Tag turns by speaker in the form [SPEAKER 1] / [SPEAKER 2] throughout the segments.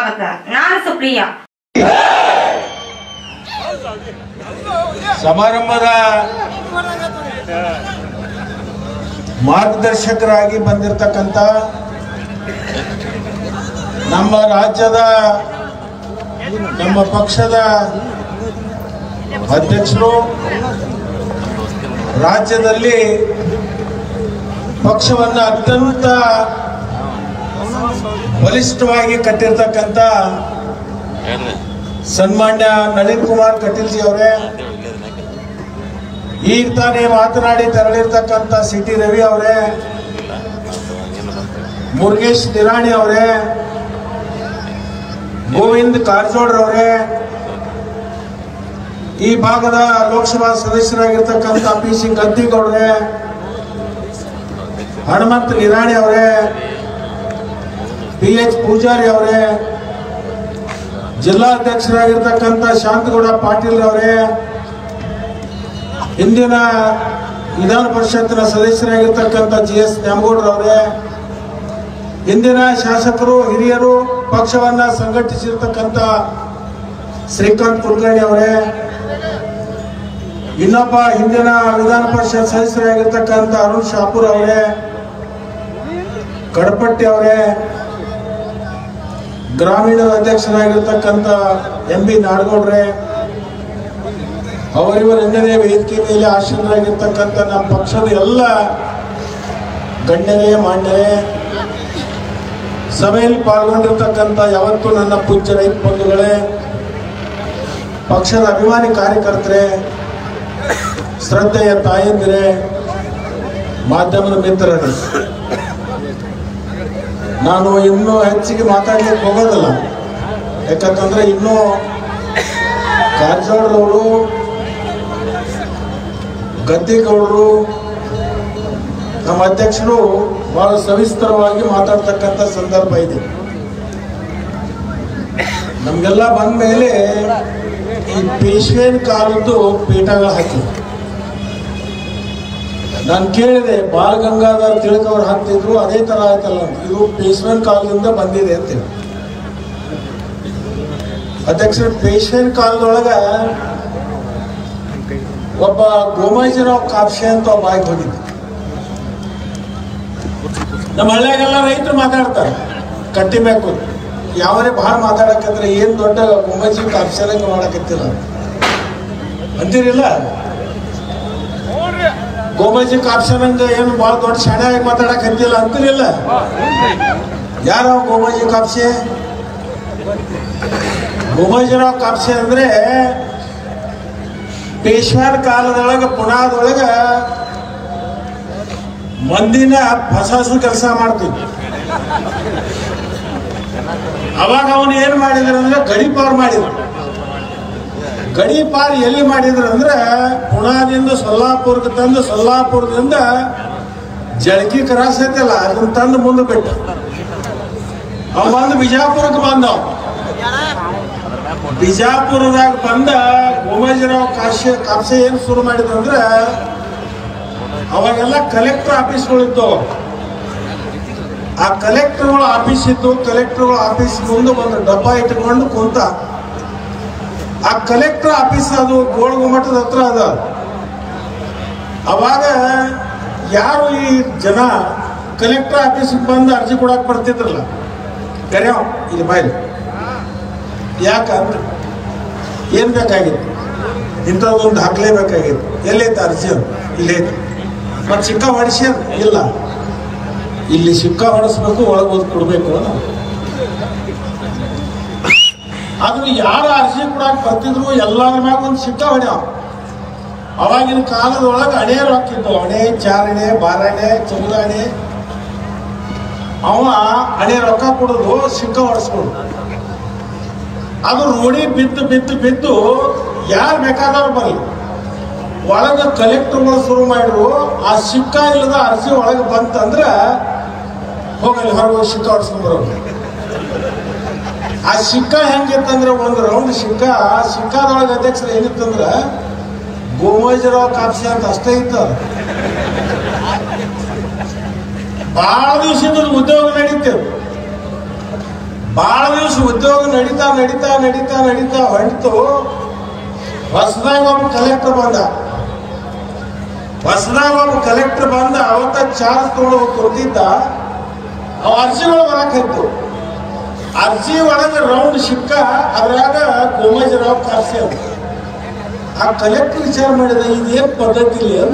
[SPEAKER 1] ಸ್ವಾಗತ ನಾನು ಸುಪ್ರಿಯಾ
[SPEAKER 2] ಸಮಾರಂಭದ ಮಾರ್ಗದರ್ಶಕರಾಗಿ ಬಂದಿರತಕ್ಕಂಥ ನಮ್ಮ ರಾಜ್ಯದ ನಮ್ಮ ಪಕ್ಷದ ಅಧ್ಯಕ್ಷರು ರಾಜ್ಯದಲ್ಲಿ ಪಕ್ಷವನ್ನು ಅತ್ಯಂತ ಬಲಿಷ್ಠವಾಗಿ ಕಟ್ಟಿರ್ತಕ್ಕಂಥ ಸನ್ಮಾನ್ಯ ನಳಿನ್ ಕುಮಾರ್ ಕಟೀಲ್ ಜಿ ಅವರೇ ಈಗ ತಾನೇ ಮಾತನಾಡಿ ತೆರಳಿರ್ತಕ್ಕಂಥ ಸಿಟಿ ರವಿ ಅವರೇ ಮುರುಗೇಶ್ ನಿರಾಣಿ ಅವರೇ ಗೋವಿಂದ್ ಕಾರಜೋಡ್ರವರೇ ಈ ಭಾಗದ ಲೋಕಸಭಾ ಸದಸ್ಯರಾಗಿರ್ತಕ್ಕಂಥ ಪಿ ಸಿ ಗದ್ದಿಗೌಡ್ರೆ ಹನುಮಂತ್ ನಿರಾಣಿ ಅವರೇ ಪಿ ಎಚ್ ಪೂಜಾರಿ ಅವರೇ ಜಿಲ್ಲಾಧ್ಯಕ್ಷರಾಗಿರ್ತಕ್ಕಂಥ ಶಾಂತಗೌಡ ಪಾಟೀಲ್ ಅವರೇ ಇಂದಿನ ವಿಧಾನ ಪರಿಷತ್ತಿನ ಸದಸ್ಯರಾಗಿರ್ತಕ್ಕಂಥ ಜಿ ಎಸ್ ನ್ಯಾಮಗೌಡರವರೇ ಇಂದಿನ ಶಾಸಕರು ಹಿರಿಯರು ಪಕ್ಷವನ್ನ ಸಂಘಟಿಸಿರ್ತಕ್ಕಂಥ ಶ್ರೀಕಾಂತ್ ಕುಲಕರ್ಣಿ ಅವರೇ ಇನ್ನೊಬ್ಬ ಹಿಂದಿನ ವಿಧಾನ ಪರಿಷತ್ ಸದಸ್ಯರಾಗಿರ್ತಕ್ಕಂಥ ಅರುಣ್ ಶಾಪೂರ್ ಅವರೇ ಕಡಪಟ್ಟಿ ಅವರೇ ಗ್ರಾಮೀಣದ ಅಧ್ಯಕ್ಷರಾಗಿರ್ತಕ್ಕಂಥ ಎಂ ಬಿ ನಾಡಗೌಡ್ರೆ ಅವರಿವರಿಂದಲೇ ವೇದಿಕೆ ಮೇಲೆ ಆಶೀನರಾಗಿರ್ತಕ್ಕಂಥ ನಮ್ಮ ಪಕ್ಷದ ಎಲ್ಲ ಗಣ್ಯರೇ ಮಾನ್ಯರೇ ಸಭೆಯಲ್ಲಿ ಪಾಲ್ಗೊಂಡಿರ್ತಕ್ಕಂಥ ಯಾವತ್ತೂ ನನ್ನ ಪೂಜ್ಯ ರೈತ ಬಂಧುಗಳೇ ಪಕ್ಷದ ಅಭಿಮಾನಿ ಕಾರ್ಯಕರ್ತರೇ ಶ್ರದ್ಧೆಯ ತಾಯಂದಿರೇ ಮಾಧ್ಯಮದ ಮಿತ್ರರೇ ನಾನು ಇನ್ನೂ ಹೆಚ್ಚಿಗೆ ಮಾತಾಡ್ಲಿಕ್ಕೆ ಹೋಗೋದಿಲ್ಲ ಯಾಕಂತಂದ್ರೆ ಇನ್ನೂ ಕಾರಜೋಳರವರು ಗದ್ದಿಗೌಡರು ನಮ್ಮ ಅಧ್ಯಕ್ಷರು ಬಹಳ ಸವಿಸ್ತರವಾಗಿ ಮಾತಾಡ್ತಕ್ಕಂಥ ಸಂದರ್ಭ ಇದೆ ನಮಗೆಲ್ಲ ಬಂದ ಮೇಲೆ ಈ ಪೇಶ್ವೇನ್ ಕಾಲದ್ದು ಪೀಠಗಳು ಹಾಕಿ ನಾನು ಕೇಳಿದೆ ಬಾಲ ಗಂಗಾಧರ್ ತಿಳಕ್ ಅವ್ರು ಹಾಕ್ತಿದ್ರು ಅದೇ ತರ ಆಯ್ತಲ್ಲ ಅಂತ. ಇದು ಪೇಶ್ವೇನ್ ಕಾಲದಿಂದ ಬಂದಿದೆ ಅಂತೇಳಿ ಅಧ್ಯಕ್ಷರು ಪೇಶ್ವೇನ್ ಕಾಲದೊಳಗ ಒಬ್ಬ ಗೋಮಾಜಿರಾವ್ ಕಾಪ್ಸೆ ಅಂತ ಒಬ್ಬ ಆಗಿ ಹೋಗಿದ್ದ ನಮ್ಮ ಹಳ್ಳಿಯಾಗೆಲ್ಲ ರೈತರು ಮಾತಾಡ್ತಾರೆ ಕಟ್ಟಿಬೇಕು ಯಾವರೇ ಭಾಳ ಮಾತಾಡಕಂದ್ರೆ ಏನ್ ದೊಡ್ಡ ಗೋಮಾಜಿ ಕಾಪ್ಸೆನಂಗೆ ಮಾಡಕತ್ತಿಲ್ಲ ಅಂತೀರಿಲ್ಲ ಗೋಮಾಜಿ ಕಾಪ್ಸನಂಗ ಏನು ಭಾಳ ದೊಡ್ಡ ಶಾಣೆಯಾಗಿ ಮಾತಾಡಕ್ ಹತ್ತಿಲ್ಲ ಅಂತೀರಿಲ್ಲ ಯಾರ ಗೋಮಾಜಿ ಕಾಪ್ಸೆ ಗೋಮಾಜಿರಾವ್ ಕಾಪ್ಸೆ ಅಂದ್ರೆ ಪೇಶ್ವಾನ್ ಕಾಲದೊಳಗ ಪುಣಾದೊಳಗ ಮಂದಿನ ಫಸಾಸು ಕೆಲಸ ಮಾಡ್ತಿದ್ದ ಅವಾಗ ಅವನು ಏನ್ ಮಾಡಿದ್ರ ಅಂದ್ರೆ ಗಡಿಪಾರ್ ಮಾಡಿದ ಗಡಿಪಾರ್ ಎಲ್ಲಿ ಮಾಡಿದ್ರ ಅಂದ್ರೆ ಪುಣಾದಿಂದ ಸೊಲ್ಲಾಪುರಕ್ಕೆ ತಂದು ಸೊಲ್ಲಾಪುರದಿಂದ ಜಳಕಿ ಕ್ರಾಸ್ ಐತಲ್ಲ ಅದನ್ನ ತಂದು ಮುಂದೆ ಬಿಟ್ಟ ಅವ ಬಂದು ಬಿಜಾಪುರಕ್ಕೆ ಬಂದವ ಬಿಜಾಪುರದಾಗ ಬಂದ ಗೋಮಾಜಿರಾವ್ ಕಾಶೆ ಕಾಪ್ಸೆ ಏನು ಶುರು ಮಾಡಿದ್ರು ಅಂದ್ರೆ ಅವಾಗೆಲ್ಲ ಕಲೆಕ್ಟರ್ ಆಫೀಸ್ಗಳಿತ್ತು ಆ ಕಲೆಕ್ಟರ್ಗಳ ಆಫೀಸ್ ಇತ್ತು ಕಲೆಕ್ಟರ್ಗಳ ಆಫೀಸ್ ಮುಂದೆ ಒಂದು ಡಬ್ಬ ಇಟ್ಕೊಂಡು ಕುಂತ ಆ ಕಲೆಕ್ಟರ್ ಆಫೀಸ್ ಅದು ಗೋಳಗುಮಠದ ಹತ್ರ ಅದ ಅವಾಗ ಯಾರು ಈ ಜನ ಕಲೆಕ್ಟರ್ ಆಫೀಸ್ಗೆ ಬಂದು ಅರ್ಜಿ ಕೊಡಕ್ ಬರ್ತಿದ್ರಲ್ಲ ಕರೆಯೋ ಇಲ್ಲಿ ಬಾಯ್ಲಿ ಯಾಕಂದ್ರೆ ಏನ್ ಬೇಕಾಗಿತ್ತು ಇಂಥದ್ದೊಂದು ಹಾಕ್ಲೇಬೇಕಾಗಿತ್ತು ಎಲ್ಲೈತೆ ಅರ್ಜಿ ಅದು ಇಲ್ಲೈತೆ ಮತ್ತೆ ಸಿಕ್ಕ ಹೊಡಿಸ್ಯಾರ ಇಲ್ಲ ಇಲ್ಲಿ ಸಿಕ್ಕ ಹೊಡಿಸ್ಬೇಕು ಒಳಗೆ ಹೋದ್ ಕೊಡ್ಬೇಕು ಅನ್ನೋ. ಆದ್ರೆ ಯಾರು ಅರ್ಜಿ ಕೊಡಾಕ್ ಬರ್ತಿದ್ರು ಎಲ್ಲಾರ ಮ್ಯಾಗ ಒಂದು ಸಿಕ್ಕ ಹೊಡ್ಯಾವ ಅವಾಗಿನ ಕಾಲದೊಳಗೆ ಅಣೆಯರು ಹಾಕಿದ್ದು ಅಣೆ ಚಾರಣೆ ಬಾರಣೆ ಚೌದಾಣೆ ಅವ ಅಣೆ ರೊಕ್ಕ ಕೊಡೋದು ಸಿಕ್ಕ ಹೊಡಿಸ್ಕೊಡು ಅದು ರೂಢಿ ಬಿದ್ದು ಬಿದ್ದು ಬಿದ್ದು ಯಾರು ಬೇಕಾದವ್ರು ಬರಲಿ ಒಳಗೆ ಕಲೆಕ್ಟರ್ಗಳು ಶುರು ಮಾಡಿದ್ರು ಆ ಸಿಕ್ಕ ಇಲ್ಲದ ಅರ್ಜಿ ಒಳಗೆ ಬಂತಂದ್ರೆ ಹೋಗಲಿ ಹೊರಗೆ ಸಿಕ್ಕ ಹೊಡ್ಸ್ಕೊಂಡ್ಬರೋರು ಆ ಸಿಕ್ಕ ಹೆಂಗಿತ್ತಂದ್ರೆ ಒಂದು ರೌಂಡ್ ಸಿಕ್ಕ ಆ ಸಿಕ್ಕಾದೊಳಗೆ ಅಧ್ಯಕ್ಷರು ಏನಿತ್ತಂದ್ರೆ ಗೋಮಜರಾವ್ ಕಾಪ್ಸೆ ಅಂತ ಅಷ್ಟೇ ಇತ್ತು ಅದು. ಭಾಳ ದಿವಸದಿಂದ ಉದ್ಯೋಗ ನಡೀತೇವೆ ಬಹಳ ದಿವಸ ಉದ್ಯೋಗ ನಡೀತಾ ನಡೀತಾ ನಡೀತಾ ನಡೀತಾ ಹೊಂಟು ಹೊಸದಾಗ ಒಬ್ಬ ಕಲೆಕ್ಟರ್ ಬಂದ ಹೊಸದಾಗ ಒಬ್ಬ ಕಲೆಕ್ಟರ್ ಬಂದ ಅವತ್ತ ಚಾರ್ಜ್ ತಗೊಂಡು ಕೊಡ್ತಿದ್ದ ಅವ ಅರ್ಜಿಗಳು ಬರಾಕಿತ್ತು ಅರ್ಜಿ ಒಳಗೆ ರೌಂಡ್ ಸಿಕ್ಕ ಅದ್ರಾಗ ಗೋಮಜರಾವ್ ಕಾರ್ಸಿ ಅಂತ ಆ ಕಲೆಕ್ಟರ್ ವಿಚಾರ ಮಾಡಿದ ಇದೇನ್ ಪದ್ಧತಿ ಇಲ್ಲ ಅಂದ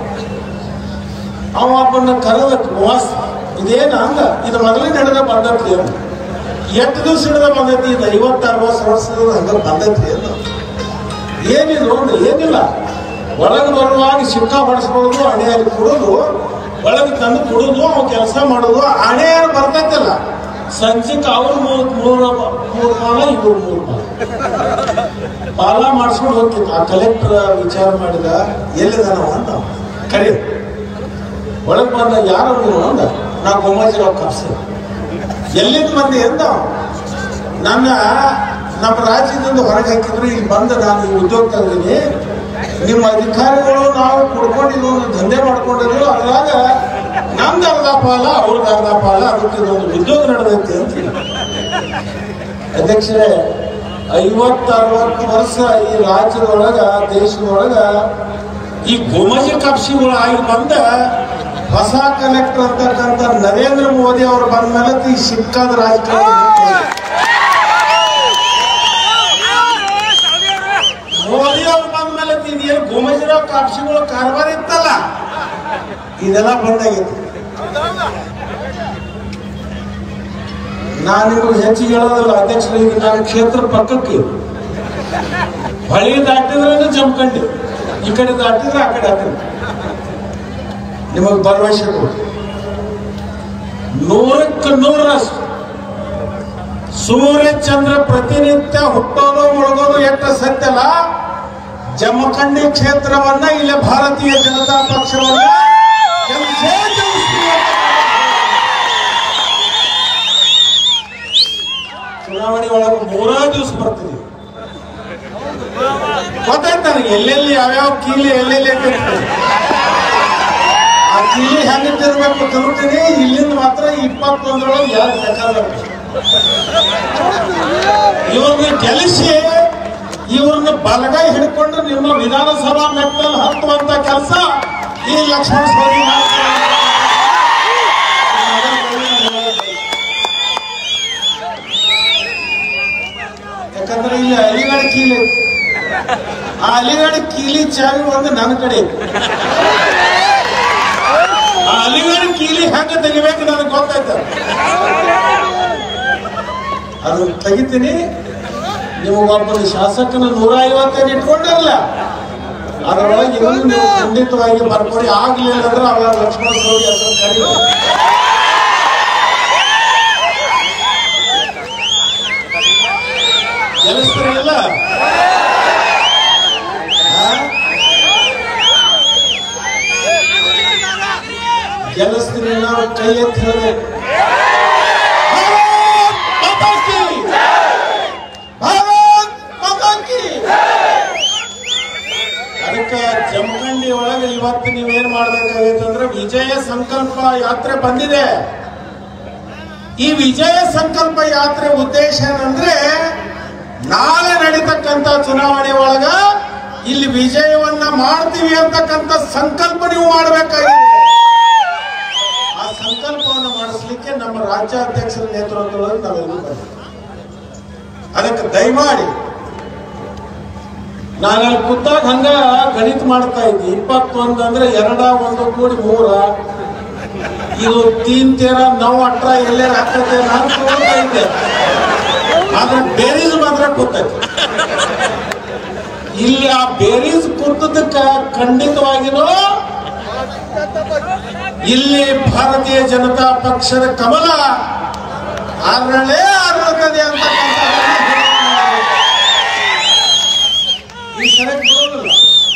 [SPEAKER 2] ಅವ ಒಬ್ಬನ ಕರೆದ ವಾಸ್ ಇದೇನ ಅಂದ ಇದು ಮೊದಲೇ ನಡೆದ ಪದ್ಧತಿ ಅಂತ ಎಷ್ಟು ದಿವಸ ಹಿಡಿದ ಬಂದೈತಿ ಇದು ಐವತ್ತು ಅರವತ್ತು ವರ್ಷದ ಹಂಗ ಬಂದೈತಿ ಅಂದ ಏನಿದು ಒಂದು ಏನಿಲ್ಲ ಒಳಗೆ ಬರುವಾಗ ಸಿಕ್ಕ ಹೊಡಿಸ್ಕೊಳ್ಳೋದು ಹಣೆಯಲ್ಲಿ ಕೊಡೋದು ಒಳಗೆ ತಂದು ಕೊಡೋದು ಅವ ಕೆಲಸ ಮಾಡೋದು ಹಣೆ ಬರ್ತೈತಲ್ಲ ಸಂಜೆಗೆ ಅವ್ರು ಮೂರು ಮೂರು ಮೂರು ಮಾಲ ಇವ್ರು ಮೂರು ಮಾಲ ಪಾಲ ಮಾಡಿಸ್ಕೊಂಡು ಹೋಗ್ತಿತ್ತು ಆ ಕಲೆಕ್ಟರ್ ವಿಚಾರ ಮಾಡಿದ ಎಲ್ಲಿದಾನವ ಅಂತ ಕರಿ ಒಳಗೆ ಬಂದ ಯಾರು ನೀವು ಅಂದ ನಾ ಗೊಮ್ಮಾಜಿರಾವ್ ಕಾಪ್ಸಿ ಎಲ್ಲಿಂದ ಬಂದೆ ಅಂದ ನನ್ನ ನಮ್ಮ ರಾಜ್ಯದಿಂದ ಹೊರಗೆ ಹಾಕಿದ್ರು ಇಲ್ಲಿ ಬಂದು ನಾನು ಈ ಉದ್ಯೋಗ ತಂದಿನಿ ನಿಮ್ಮ ಅಧಿಕಾರಿಗಳು ನಾವು ಕುಡ್ಕೊಂಡಿದ್ದು ಒಂದು ದಂಧೆ ಮಾಡ್ಕೊಂಡಿದ್ರು ಅದ್ರಾಗ ನಮ್ದು ಅರ್ಧ ಪಾಲ ಅವ್ರದ್ದು ಅರ್ಧ ಪಾಲ ಅದಕ್ಕೆ ಇದೊಂದು ಉದ್ಯೋಗ ನಡೆದೈತಿ ಅಂತ ಅಧ್ಯಕ್ಷರೇ ಐವತ್ತು ಅರವತ್ತು ವರ್ಷ ಈ ರಾಜ್ಯದೊಳಗ ದೇಶದೊಳಗ ಈ ಗೋಮಜಿ ಕಪ್ಸಿಗಳು ಆಗಿ ಬಂದ ಹೊಸ ಕಲೆಕ್ಟರ್ ಅಂತಕ್ಕಂಥ ನರೇಂದ್ರ ಮೋದಿ ಅವರು ಬಂದ ಮೇಲೆ ಈ ಸಿಕ್ಕಾದ ರಾಜಕಾರಣ ಮೋದಿ ಅವ್ರು ಬಂದ ಮೇಲೆ ಇದೇನು ಗೋಮಜಿರಾವ್ ಕಾಪ್ಸಿಗಳು ಕಾರವಾರ ಇತ್ತಲ್ಲ ಇದೆಲ್ಲ ಬಂದಾಗಿತ್ತು ನಾನು ನಿಮಗೆ ಹೆಚ್ಚಿಗೆ ಹೇಳೋದಲ್ಲ ಅಧ್ಯಕ್ಷರಿಗೆ ನನ್ನ ಕ್ಷೇತ್ರ ಪಕ್ಕಕ್ಕೆ ಹೊಳಿ ದಾಟಿದ್ರೆ ಜಮ್ಕಂಡಿ ಈ ಕಡೆ ದಾಟಿದ್ರೆ ಆ ಕಡೆ ಹಾಕಿದ್ರೆ ನಿಮಗೆ ಭರವಸೆ ಕೊಡಿ ನೂರಕ್ಕೆ ನೂರರಷ್ಟು ಸೂರ್ಯ ಚಂದ್ರ ಪ್ರತಿನಿತ್ಯ ಹುಟ್ಟೋದು ಮುಳುಗೋದು ಎಷ್ಟು ಸತ್ಯಲ್ಲ ಜಮಖಂಡಿ ಕ್ಷೇತ್ರವನ್ನ ಇಲ್ಲಿ ಭಾರತೀಯ ಜನತಾ ಪಕ್ಷವನ್ನ ಗೆಲ್ಸೇ ಗೆಲ್ಲಿಸ್ತೀವಿ ಅಂತ ಚುನಾವಣೆ ಒಳಗೆ ಮೂರೇ ದಿವಸ ಬರ್ತೀವಿ ಗೊತ್ತಾಯ್ತು ನನಗೆ ಎಲ್ಲೆಲ್ಲಿ ಯಾವ್ಯಾವ ಕೀಲಿ ಎಲ್ಲೆಲ್ಲಿ ಅಂತ ಇರ್ತದೆ. ಆ ಕೀಲಿ ಹೆಂಗೆ ತಿರ್ಬೇಕು ತಿರುಗ್ತೀನಿ ಇಲ್ಲಿಂದ ಮಾತ್ರ ಇಪ್ಪತ್ತೊಂದರೊಳಗೆ ಯಾರು ಬೇಕಾದ್ರೆ ಇವ್ರನ್ನ ಗೆಲ್ಲಿಸಿ ಇವ್ರನ್ನ ಬಲಗೈ ಹಿಡ್ಕೊಂಡು ನಿಮ್ಮ ವಿಧಾನಸಭಾ ಮೆಟ್ಟಲ್ಲಿ ಹತ್ತುವಂತ ಕೆಲಸ ಈ ಲಕ್ಷ್ಮಣ ಸ್ವಾಮಿ ಮಾಡ್ತಾರೆ. ಯಾಕಂದ್ರೆ ಇಲ್ಲಿ ಅಲಿಗಡ ಕೀಲಿ ಐತಿ. ಆ ಅಲಿಗಡ ಕೀಲಿ ಚಾವಿ ಒಂದು ನನ್ನ ಕಡೆ ಐತಿ. ಆ ಅಲಿಗಡ ಕೀಲಿ ಹೆಂಗ ತೆಗಿಬೇಕು ನನಗೆ ಗೊತ್ತಾಯ್ತ ಅದು ತೆಗಿತೀನಿ ನಿಮಗೊಬ್ಬ ಶಾಸಕನ ನೂರ ಐವತ್ತೈದು ಇಟ್ಕೊಂಡಿರಲ್ಲ ಅದರೊಳಗೆ ಇನ್ನೂ ನೀವು ಖಂಡಿತವಾಗಿ ಬರ್ಕೊಡಿ ಆಗ್ಲಿಲ್ಲ ಅಂದ್ರೆ ಅವಾಗ ಲಕ್ಷ್ಮಣ ಸೌದಿ ಹೆಸರು ಕರೀರಿ ಗೆಲ್ಲಿಸ್ತಾರಲ್ಲ ಗೆಲ್ಲಿಸ್ತೀನಿ ನಾವು ಕೈ ಎತ್ತಿ ಹೇಳಬೇಕು ಭಾರತ್ ಮಾತಾ ಕಿ ಭಾರತ್ ಮಾತಾ ಕಿ ಅದಕ್ಕೆ ಜಮಖಂಡಿ ಒಳಗೆ ಇವತ್ತು ನೀವೇನ್ ಮಾಡ್ಬೇಕಾಗೈತಂದ್ರೆ ವಿಜಯ ಸಂಕಲ್ಪ ಯಾತ್ರೆ ಬಂದಿದೆ ಈ ವಿಜಯ ಸಂಕಲ್ಪ ಯಾತ್ರೆ ಉದ್ದೇಶ ಏನಂದ್ರೆ ನಾಳೆ ನಡೀತಕ್ಕಂತ ಚುನಾವಣೆ ಒಳಗ ಇಲ್ಲಿ ವಿಜಯವನ್ನ ಮಾಡ್ತೀವಿ ಅಂತಕ್ಕಂಥ ಸಂಕಲ್ಪ ನೀವು ಮಾಡಬೇಕಾಗಿದೆ ಆ ಸಂಕಲ್ಪವನ್ನು ಮಾಡಿಸ್ಲಿಕ್ಕೆ ನಮ್ಮ ರಾಜ್ಯಾಧ್ಯಕ್ಷರ ನೇತೃತ್ವದಲ್ಲಿ ನಾವೆಲ್ಲರೂ ಬಂದಿದ್ದೀವಿ ಅದಕ್ಕೆ ದಯಮಾಡಿ ನಾನಲ್ಲಿ ಕೂತಾಗ ಹಂಗ ಗಣಿತ ಮಾಡ್ತಾ ಇದ್ದೆ ಇಪ್ಪತ್ತೊಂದು ಅಂದ್ರೆ ಎರಡ ಒಂದು ಕೂಡಿ ಮೂರ ಇದು ತೀನ್ ತೇರ ನಾವು ಅಟ್ರ ಎಲ್ಲೇ ಹಾಕತ್ತೆ ನಾನು ತಗೊಳ್ತಾ ಇದ್ದೆ ಆದ್ರೆ ಬೇರೀಸ್ ಮಾತ್ರ ಕೂತೈತೆ ಇಲ್ಲಿ ಆ ಬೇರೀಸ್ ಕೂತದಕ್ಕ ಖಂಡಿತವಾಗಿನೂ ಇಲ್ಲಿ ಭಾರತೀಯ ಜನತಾ ಪಕ್ಷದ ಕಮಲ ಆರಳೆ ಆರಳತದೆ ಅಂತ ಈ ಸರಿ ಬರೋದಿಲ್ಲ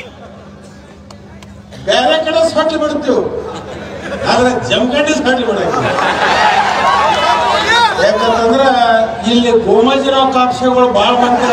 [SPEAKER 2] ಬೇರೆ ಕಡೆ ಸೊಟ್ಟಿ ಬಿಡ್ತೀವಿ ಆದ್ರೆ ಜಮಖಂಡಿ ಸೊಟ್ಟಿ ಬಿಡಕ್ಕೆ ಯಾಕಂತಂದ್ರ ಇಲ್ಲಿ ಗೋಮಜಿರಾವ್ ಕಾಪ್ಸೆಗಳು ಬಾಳ್ ಮಂದಿ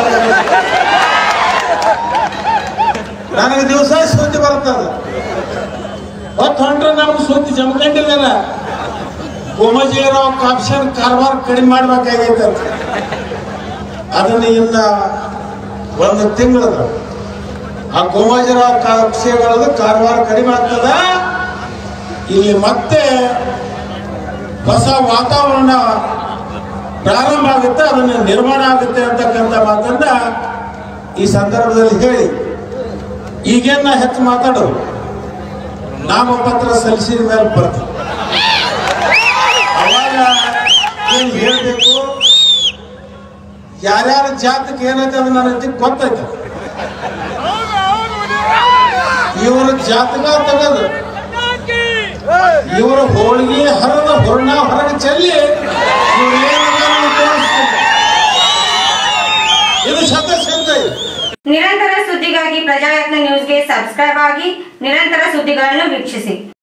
[SPEAKER 2] ನನಗೆ ದಿವಸ ಸುದ್ದಿ ಬರ್ತದ ಹೊತ್ತು ಹೊಂಟ್ರೆ ನಮ್ಗೆ ಸುದ್ದಿ ಜಮಖಂಡಿಲ್ಲ ಗೋಮಜಿರಾವ್ ಕಾಪ್ಷನ್ ಕಾರವಾರ ಕಡಿಮೆ ಮಾಡ್ಬೇಕಾಗೈತೆ ಅಂತ ಅದನ್ನ ಇನ್ನ ಒಂದು ತಿಂಗಳದ ಆ ಗೋಮಜಿರಾವ್ ಕಾಪ್ಸೆಗಳದು ಕಾರವಾರ ಕಡಿಮೆ ಆಗ್ತದ ಇಲ್ಲಿ ಮತ್ತೆ ಹೊಸ ವಾತಾವರಣ ಪ್ರಾರಂಭ ಆಗುತ್ತೆ ಅದನ್ನ ನಿರ್ಮಾಣ ಆಗುತ್ತೆ ಅಂತಕ್ಕಂಥ ಮಾತನ್ನ ಈ ಸಂದರ್ಭದಲ್ಲಿ ಹೇಳಿ ಈಗೇನ್ ನಾ ಹೆಚ್ಚು ಮಾತಾಡೋದು ನಾಮಪತ್ರ ಸಲ್ಲಿಸಿದ ಮೇಲೆ ಬರ್ತದೆ ಅವಾಗ ಏನ್ ಹೇಳ್ಬೇಕು ಯಾರ್ಯಾರ ಜಾತಕ್ಕೆ ಏನೈತೆ ಅದು ನನಗೆ ಗೊತ್ತೈತೆ ಇವ್ರ ಜಾತಕ ತೆಗೆದು ಇವರು ಹೋಳಿಗೆ ಹರದ ಹೊರಣ ಹೊರಗೆ ಚೆಲ್ಲಿ ಇವ್ರು ಏನಂತಾರ ಅಂತ ತೋರಿಸ್ತಾರೆ. ಇದು ಸತ್ಯಸಿದ್ಧ ಇದು
[SPEAKER 1] ನಿರಂತರ ಸುದ್ದಿಗಾಗಿ ಪ್ರಜಾಯತ್ನ ನ್ಯೂಸ್ಗೆ ಸಬ್ಸ್ಕ್ರೈಬ್ ಆಗಿ ನಿರಂತರ ಸುದ್ದಿಗಳನ್ನು ವೀಕ್ಷಿಸಿ